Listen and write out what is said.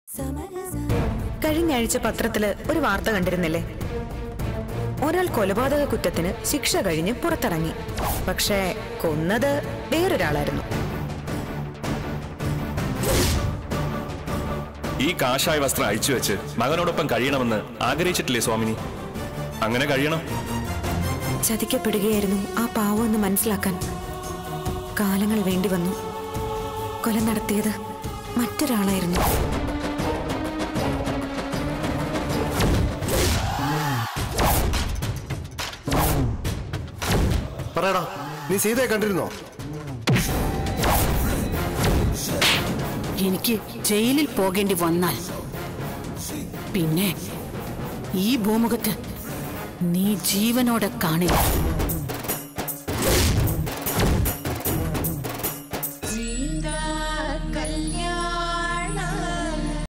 കഴിഞ്ഞ ആഴ്ച പത്രത്തില് ഒരു വാർത്ത കണ്ടിരുന്നില്ലേ ഒരാൾ കൊലപാതക കുറ്റത്തിന് ശിക്ഷ കഴിഞ്ഞ് പുറത്തിറങ്ങി പക്ഷേ കൊന്നത് വേറൊരാളായിരുന്നു ഈ കാഷായ വസ്ത്രം അഴിച്ചു വെച്ച് മകനോടൊപ്പം കഴിയണമെന്ന് ആഗ്രഹിച്ചിട്ടില്ലേ സ്വാമിനി അങ്ങനെ കഴിയണം ചതിക്കപ്പെടുകയായിരുന്നു ആ പാവം എന്ന് മനസ്സിലാക്കാൻ കാലങ്ങൾ വേണ്ടി വന്നു കൊല നടത്തിയത് മറ്റൊരാളായിരുന്നു പറയടാ നീ സീതയെ കണ്ടിരുന്നോ എനിക്ക് ജയിലിൽ പോകേണ്ടി വന്നാൽ പിന്നെ ഈ ഭൂമുഖത്ത് നീ ജീവനോടെ കാണില്ല